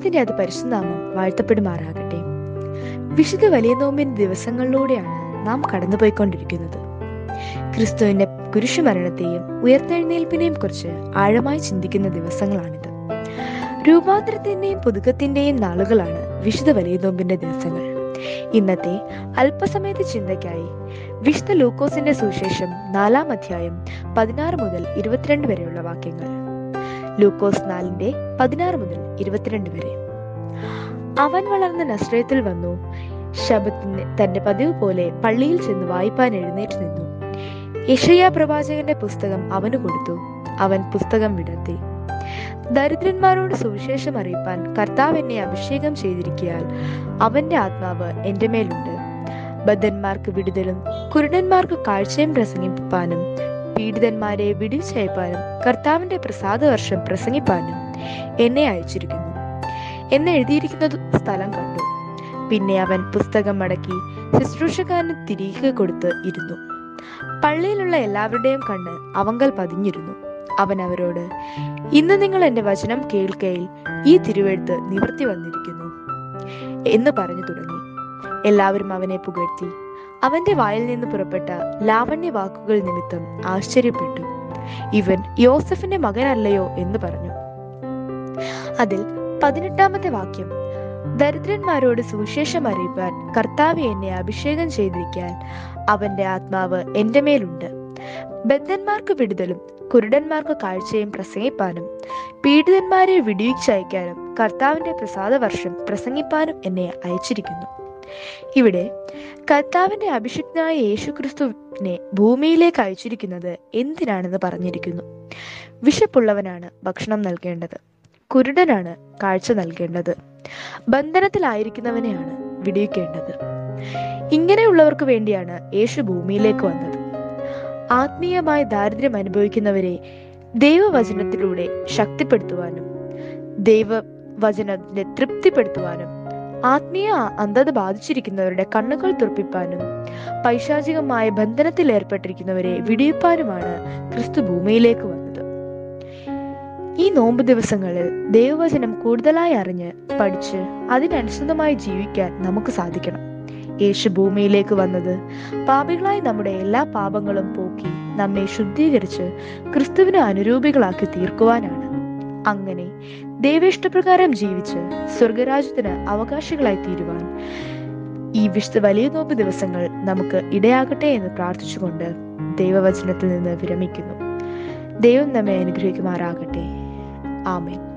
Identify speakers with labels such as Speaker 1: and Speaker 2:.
Speaker 1: ദൈവത്തിന്റെ അത് പരിശുനാമം വാഴ്ത്തപ്പെടുമാറാകട്ടെ വിശുദ്ധ വലിയ നോമ്പിന്റെ ദിവസങ്ങളിലൂടെയാണ് നാം കടന്നുപോയിക്കൊണ്ടിരിക്കുന്നത് ക്രിസ്തുവിന്റെ കുരിശുമരണത്തെയും ഉയർത്തെഴുന്നേൽപ്പിനെയും കുറിച്ച് ആഴമായി ചിന്തിക്കുന്ന ദിവസങ്ങളാണിത് രൂപാന്തരത്തിന്റെയും പുതുക്കത്തിന്റെയും നാളുകളാണ് വിശുദ്ധ വലിയ നോമ്പിന്റെ ദിവസങ്ങൾ ഇന്നത്തെ അല്പസമയത്തെ ചിന്തയ്ക്കായി വിശുദ്ധ ലൂക്കോസിന്റെ സുവിശേഷം നാലാം അധ്യായം പതിനാറ് മുതൽ ഇരുപത്തിരണ്ട് വരെയുള്ള വാക്യങ്ങൾ ലൂക്കോസ് നാലിന്റെ പതിനാറ് മുതൽ ഇരുപത്തിരണ്ട് വരെ അവൻ വളർന്ന നസ്രയത്തിൽ വന്നു ശബത്തിന് തന്റെ പതിവ് പോലെ പള്ളിയിൽ ചെന്ന് വായിപ്പാൻ എഴുന്നേറ്റ് നിന്നു യഷയ പ്രവാചകന്റെ പുസ്തകം അവന് കൊടുത്തു അവൻ പുസ്തകം വിടർത്തി ദരിദ്രന്മാരോട് സുവിശേഷം അറിയിപ്പാൻ കർത്താവ് എന്നെ അഭിഷേകം ചെയ്തിരിക്കയാൽ അവന്റെ ആത്മാവ് എന്റെ മേലുണ്ട് ബദ്ധന്മാർക്ക് വിടുതലും കുരുടന്മാർക്ക് കാഴ്ചയും പ്രസംഗിപ്പാനും പീഡിതന്മാരെ വിടിച്ചയപ്പാനും കർത്താവിന്റെ പ്രസാദവർഷം പ്രസംഗിപ്പാനും എന്നെ അയച്ചിരിക്കുന്നു എന്ന് എഴുതിയിരിക്കുന്ന സ്ഥലം കണ്ടു പിന്നെ അവൻ പുസ്തകം മടക്കി ശുശ്രൂഷക്കാരന് തിരികെ കൊടുത്ത് ഇരുന്നു പള്ളിയിലുള്ള എല്ലാവരുടെയും കണ്ണ് അവങ്കൽ പതിഞ്ഞിരുന്നു അവൻ അവരോട് ഇന്ന് നിങ്ങൾ എന്റെ വചനം കേൾക്കയിൽ ഈ തിരുവെഴുത്ത് നിവർത്തി വന്നിരിക്കുന്നു എന്ന് പറഞ്ഞു തുടങ്ങി എല്ലാവരും അവനെ പുകഴ്ത്തി അവന്റെ വായിൽ നിന്ന് പുറപ്പെട്ട ലാവണ്യ വാക്കുകൾ നിമിത്തം ആശ്ചര്യപ്പെട്ടു ഇവൻ യോസഫിന്റെ മകനല്ലയോ എന്ന് പറഞ്ഞു അതിൽ പതിനെട്ടാമത്തെ വാക്യം ദരിദ്രന്മാരോട് സുവിശേഷം അറിയിപ്പാൻ കർത്താവ് എന്നെ അഭിഷേകം ചെയ്തിരിക്കാൻ അവന്റെ ആത്മാവ് എന്റെ മേലുണ്ട് ബദ്ധന്മാർക്ക് വിടുതലും കുരുടന്മാർക്ക് കാഴ്ചയും പ്രസംഗിപ്പാനും പീഡിതന്മാരെ വിടിയിച്ചയക്കാനും കർത്താവിന്റെ പ്രസാദവർഷം പ്രസംഗിപ്പാനും എന്നെ അയച്ചിരിക്കുന്നു ഇവിടെ കർത്താവിന്റെ അഭിഷിക്തനായ യേശുക്രിസ്തുവിനെ ഭൂമിയിലേക്ക് അയച്ചിരിക്കുന്നത് എന്തിനാണെന്ന് പറഞ്ഞിരിക്കുന്നു വിശപ്പുള്ളവനാണ് ഭക്ഷണം നൽകേണ്ടത് കുരുടനാണ് കാഴ്ച നൽകേണ്ടത് ബന്ധനത്തിലായിരിക്കുന്നവനെയാണ് വിടിയിക്കേണ്ടത് ഇങ്ങനെയുള്ളവർക്ക് വേണ്ടിയാണ് യേശു ഭൂമിയിലേക്ക് വന്നത് ആത്മീയമായ ദാരിദ്ര്യം അനുഭവിക്കുന്നവരെ ദൈവവചനത്തിലൂടെ ശക്തിപ്പെടുത്തുവാനും ദൈവവചനത്തെ തൃപ്തിപ്പെടുത്തുവാനും ആത്മീയ അന്ധത ബാധിച്ചിരിക്കുന്നവരുടെ കണ്ണുകൾ തുറപ്പിപ്പാനും പൈശാചികമായ ബന്ധനത്തിൽ ഏർപ്പെട്ടിരിക്കുന്നവരെ വിടിയിപ്പാനുമാണ് ക്രിസ്തു ഭൂമിയിലേക്ക് വന്നത് ഈ നോമ്പ് ദിവസങ്ങളിൽ ദൈവവചനം കൂടുതലായി അറിഞ്ഞ് പഠിച്ച് അതിനനുസൃതമായി ജീവിക്കാൻ നമുക്ക് സാധിക്കണം യേശു ഭൂമിയിലേക്ക് വന്നത് പാപികളായി നമ്മുടെ എല്ലാ പാപങ്ങളും പോക്കി നമ്മെ ശുദ്ധീകരിച്ച് ക്രിസ്തുവിന് അനുരൂപികളാക്കി തീർക്കുവാനാണ് അങ്ങനെ ദൈവേഷ്ടപ്രകാരം ജീവിച്ച് സ്വർഗരാജ്യത്തിന് അവകാശികളായി തീരുവാൻ ഈ വിശുദ്ധ വലിയ നോമ്പ് ദിവസങ്ങൾ നമുക്ക് ഇടയാകട്ടെ എന്ന് പ്രാർത്ഥിച്ചുകൊണ്ട് ദൈവവചനത്തിൽ നിന്ന് വിരമിക്കുന്നു ദൈവം നമ്മെ അനുഗ്രഹിക്കുമാറാകട്ടെ ആമേൻ